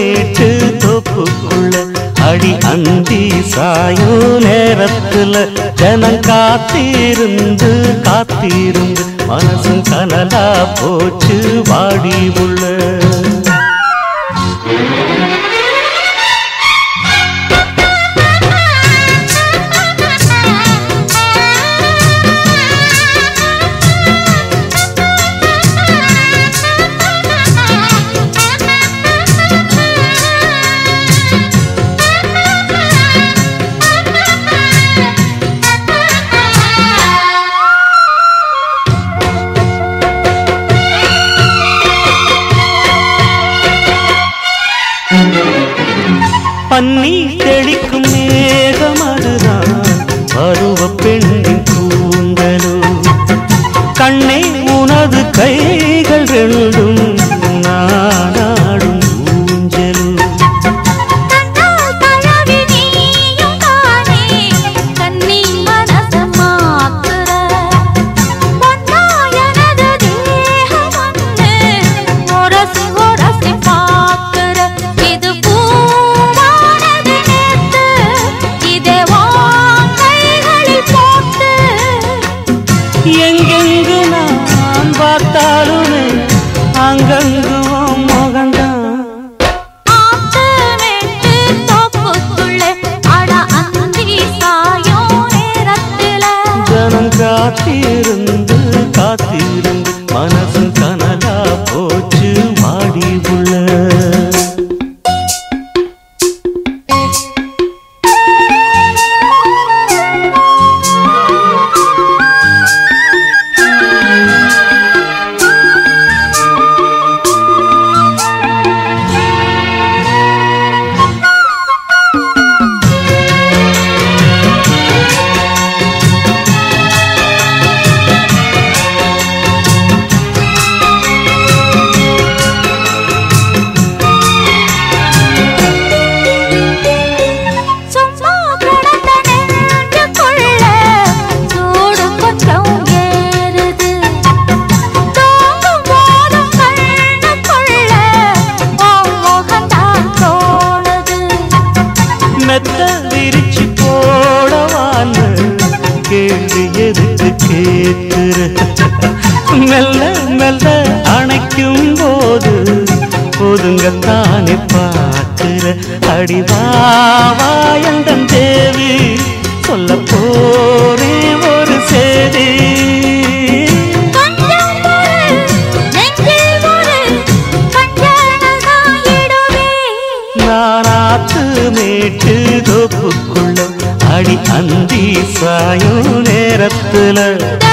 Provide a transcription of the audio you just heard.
மேட்டு தோப்புக்குள்ள அடி அந்தி சாயோ நேரத்துல ஜனம் காத்திருந்து காத்திருந்து மனசும் கனலா போச்சு வாடி உள்ள பன்னி தெளிக்கும் மேகம் அதுதான் பருவ பெண்ணின் கூந்தலோ கண்ணே உனது கைகள் ரெண்டும் நாடாடும் ஊஞ்சலும் கண்ணால் தழவி நீயும் தானே கண்ணி மனச மாத்துற பொன்னா எனது தேகம் வந்து உரசி உரசி பார்க்கிற இது பூவானது நேத்து இதே உன் கைகளில் போட்டு எங்கெங்கு நான் பார்த்தாலுமே அங்கங்கு உன் முகம்தான் ஆத்து வெட்டு தோப்புக்குள்ளே அட அந்தி சாயும் நேரத்தில ஜனம் காத்திருந்து காத்திருந்து மனசு கனலா போச்சு மாடி உள்ள சும்மா கிடந்த நெஞ்சுக்குள்ள சூடு கொஞ்சம் ஏறுது தூங்கும் போதும் கண்ணுக்குள்ள உன் முகம்தான் தோணுது மெத்த விரிச்சு போடவான்னு கேள்வி எதுக்கு கேட்கிற மெல்ல மெல்ல அணைக்கும் போது ஒதுங்கத்தானே பார்க்கிற அடிவாவாயந்தன் தேவி சொல்ல போறே ஒரு செய்தி கொஞ்சம் பொறு, நெஞ்சில் ஒரு கஞ்சனதான் இடுவே. நானாத்து மேட்டு தோப்புக்குள்ள அடி அந்தி சாயும் நேரத்துல த